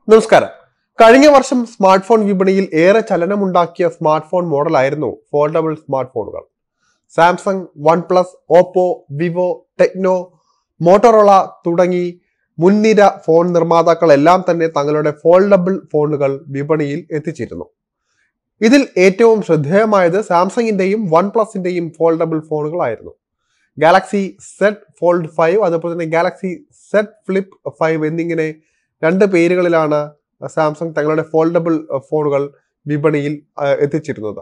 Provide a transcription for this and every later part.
നമസ്കാരം കഴിഞ്ഞ വർഷം സ്മാർട്ട് ഫോൺ വിപണിയിൽ ഏറെ ചലനമുണ്ടാക്കിയ സ്മാർട്ട് ഫോൺ മോഡലായിരുന്നു ഫോൾഡബിൾ സ്മാർട്ട് ഫോണുകൾ Samsung OnePlus Oppo Vivo Tecno Motorola തുടങ്ങി മുൻനിര ഫോൺ നിർമ്മാതാക്കൾ എല്ലാം തന്നെ തങ്ങളുടെ ഫോൾഡബിൾ ഫോണുകൾ വിപണിയിൽ എത്തിച്ചിരുന്നു ഇതിൽ ഏറ്റവും ശ്രദ്ധേയമായത് സാംസങ്ങിന്റെയും വൺ പ്ലസിന്റെയും ഫോൾഡബിൾ ഫോണുകളായിരുന്നു ഗാലക്സി സെറ്റ് ഫോൾഡ് ഫൈവ് അതുപോലെ തന്നെ ഗാലക്സി സെറ്റ് ഫ്ലിപ്പ് ഫൈവ് എന്നിങ്ങനെ രണ്ട് പേരുകളിലാണ് സാംസങ് തങ്ങളുടെ ഫോൾഡബിൾ ഫോണുകൾ വിപണിയിൽ ആ, എത്തിച്ചിരുന്നത്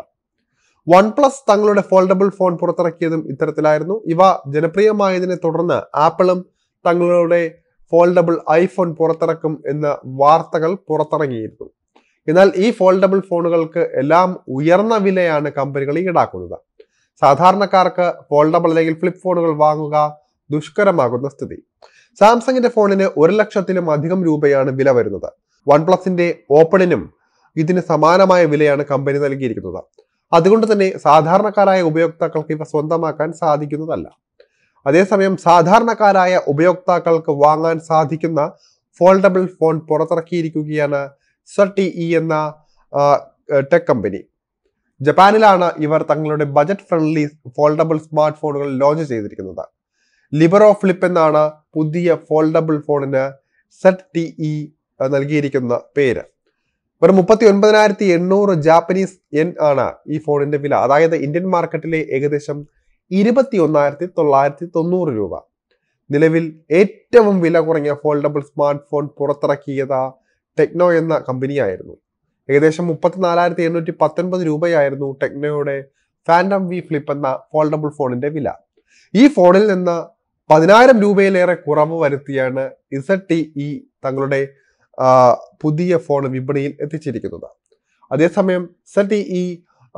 വൺ പ്ലസ് തങ്ങളുടെ ഫോൾഡബിൾ ഫോൺ പുറത്തിറക്കിയതും ഇത്തരത്തിലായിരുന്നു ഇവ ജനപ്രിയമായതിനെ തുടർന്ന് ആപ്പിളും തങ്ങളുടെ ഫോൾഡബിൾ ഐഫോൺ പുറത്തിറക്കും എന്ന വാർത്തകൾ പുറത്തിറങ്ങിയിരുന്നു എന്നാൽ ഈ ഫോൾഡബിൾ ഫോണുകൾക്ക് എല്ലാം ഉയർന്ന വിലയാണ് കമ്പനികൾ ഈടാക്കുന്നത് സാധാരണക്കാർക്ക് ഫോൾഡബിൾ അല്ലെങ്കിൽ ഫ്ലിപ്പ് ഫോണുകൾ വാങ്ങുക ദുഷ്കരമാകുന്ന സ്ഥിതി സാംസങ്ങിന്റെ ഫോണിന് ഒരു ലക്ഷത്തിലും അധികം രൂപയാണ് വില വരുന്നത് വൺ പ്ലസിന്റെ ഓപ്പണിനും ഇതിന് സമാനമായ വിലയാണ് കമ്പനി നൽകിയിരിക്കുന്നത് അതുകൊണ്ട് തന്നെ സാധാരണക്കാരായ ഉപയോക്താക്കൾക്ക് ഇവ സ്വന്തമാക്കാൻ സാധിക്കുന്നതല്ല അതേസമയം സാധാരണക്കാരായ ഉപയോക്താക്കൾക്ക് വാങ്ങാൻ സാധിക്കുന്ന ഫോൾഡബിൾ ഫോൺ പുറത്തിറക്കിയിരിക്കുകയാണ് സർട്ടി ഇ എന്ന ആ, ടെക് കമ്പനി ജപ്പാനിലാണ് ഇവർ തങ്ങളുടെ ബജറ്റ് ഫ്രണ്ട്ലി ഫോൾഡബിൾ സ്മാർട്ട് ഫോണുകൾ ലോഞ്ച് ചെയ്തിരിക്കുന്നത് ലിബറോ ഫ്ലിപ്പ് എന്നാണ് പുതിയ ഫോൾഡബിൾ ഫോണിന് സെറ്റ് ടി ഇ നൽകിയിരിക്കുന്ന പേര് വെറും മുപ്പത്തി ഒൻപതിനായിരത്തി എണ്ണൂറ് ജാപ്പനീസ് എൻ ആണ് ഈ ഫോണിന്റെ വില അതായത് ഇന്ത്യൻ മാർക്കറ്റിലെ ഏകദേശം ഇരുപത്തി ഒന്നായിരത്തി തൊള്ളായിരത്തി തൊണ്ണൂറ് രൂപ നിലവിൽ ഏറ്റവും വില കുറഞ്ഞ ഫോൾഡബിൾ സ്മാർട്ട് ഫോൺ പുറത്തിറക്കിയത് ടെക്നോ എന്ന കമ്പനിയായിരുന്നു ഏകദേശം മുപ്പത്തിനാലായിരത്തി എണ്ണൂറ്റി പത്തൊൻപത് രൂപയായിരുന്നു ടെക്നോയുടെ ഫാൻഡം വി ഫ്ലിപ്പ് എന്ന ഫോൾഡബിൾ ഫോണിന്റെ വില ഈ ഫോണിൽ നിന്ന് പതിനായിരം രൂപയിലേറെ കുറവ് വരുത്തിയാണ് ഇസഡ് ടി ഇ തങ്ങളുടെ ആ, പുതിയ ഫോൺ വിപണിയിൽ എത്തിച്ചിരിക്കുന്നത് അതേസമയം ഇസഡ് ടി ഇ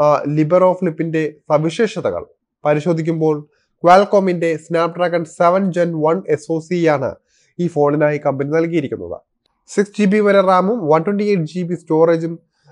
ലിബറോ ഫ്ലിപ്പിന്റെ സവിശേഷതകൾ പരിശോധിക്കുമ്പോൾ ക്വാൽകോമിന്റെ Snapdragon seven gen one S O C ആണ് ഈ ഫോണിനായി കമ്പനി നൽകിയിരിക്കുന്നത് സിക്സ് ജി ബി വരെ റാമും one twenty eight G B സ്റ്റോറേജും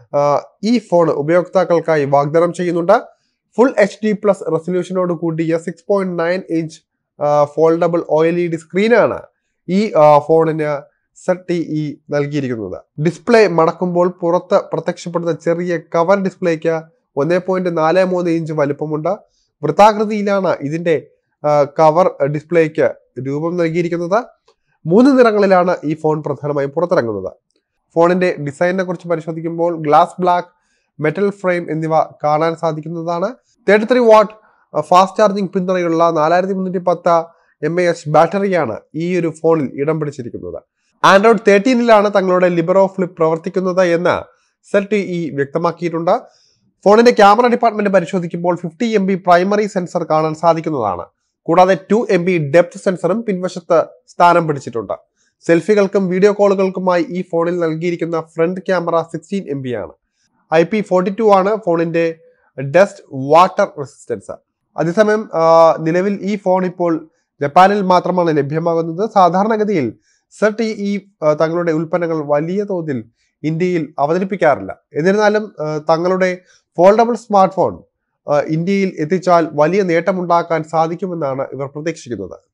ഈ ഫോൺ ഉപയോക്താക്കൾക്കായി വാഗ്ദാനം ചെയ്യുന്നുണ്ട് ഫുൾ എച്ച് ഡി പ്ലസ് റെസൊല്യൂഷനോട് കൂടിയ six point nine inch foldable O L E D സ്ക്രീനാണ് ഈ ആ, ഫോണിന് സെറ്റ് ഇ നൽകിയിരിക്കുന്നത് ഡിസ്പ്ലേ മടക്കുമ്പോൾ പുറത്ത് പ്രത്യക്ഷപ്പെടുന്ന ചെറിയ കവർ ഡിസ്പ്ലേക്ക് ഒന്നേ പോയിന്റ് നാല് മൂന്ന് ഇഞ്ച് വലുപ്പമുണ്ട് വൃത്താകൃതിയിലാണ് ഇതിന്റെ ആ, കവർ ഡിസ്പ്ലേക്ക് രൂപം നൽകിയിരിക്കുന്നത് മൂന്ന് നിറങ്ങളിലാണ് ഈ ഫോൺ പ്രധാനമായും പുറത്തിറങ്ങുന്നത് ഫോണിന്റെ ഡിസൈനിനെ കുറിച്ച് പരിശോധിക്കുമ്പോൾ ഗ്ലാസ് ബ്ലാക്ക് മെറ്റൽ ഫ്രെയിം എന്നിവ കാണാൻ സാധിക്കുന്നതാണ് thirty three watt fast charging പിന്തുണയുള്ള നാലായിരത്തി മുന്നൂറ്റി പത്ത് എം എ എച്ച് ബാറ്ററിയാണ് ഈ ഒരു ഫോണിൽ ഇടം പിടിച്ചിരിക്കുന്നത് ആൻഡ്രോയിഡ് തേർട്ടീനിലാണ് തങ്ങളുടെ ലിബറോ ഫ്ലിപ്പ് പ്രവർത്തിക്കുന്നത് എന്ന് സെറ്റ് ഇ വ്യക്തമാക്കിയിട്ടുണ്ട് ഫോണിന്റെ ക്യാമറ ഡിപ്പാർട്ട്മെന്റ് പരിശോധിക്കുമ്പോൾ fifty M B primary sensor കാണാൻ സാധിക്കുന്നതാണ് കൂടാതെ ടു എം ബി ഡെപ്ത് സെൻസറും പിൻവശത്ത് സ്ഥാനം പിടിച്ചിട്ടുണ്ട് സെൽഫികൾക്കും വീഡിയോ കോളുകൾക്കുമായി ഈ ഫോണിൽ നൽകിയിരിക്കുന്ന front camera sixteen M B ആണ് ഐ പി ഫോർട്ടി ടു ആണ് ഫോണിന്റെ ഡസ്റ്റ് വാട്ടർ റെസിസ്റ്റൻസ് അതേസമയം ആ, നിലവിൽ ഈ ഫോൺ ഇപ്പോൾ ജപ്പാനിൽ മാത്രമാണ് ലഭ്യമാകുന്നത് സാധാരണഗതിയിൽ സെർട്ട് ഈ ആ, തങ്ങളുടെ ഉൽപ്പന്നങ്ങൾ വലിയ തോതിൽ ഇന്ത്യയിൽ അവതരിപ്പിക്കാറില്ല എന്നിരുന്നാലും ആ, തങ്ങളുടെ ഫോൾഡബിൾ സ്മാർട്ട് ഫോൺ ആ, ഇന്ത്യയിൽ എത്തിച്ചാൽ വലിയ നേട്ടമുണ്ടാക്കാൻ സാധിക്കുമെന്നാണ് ഇവർ പ്രതീക്ഷിക്കുന്നത്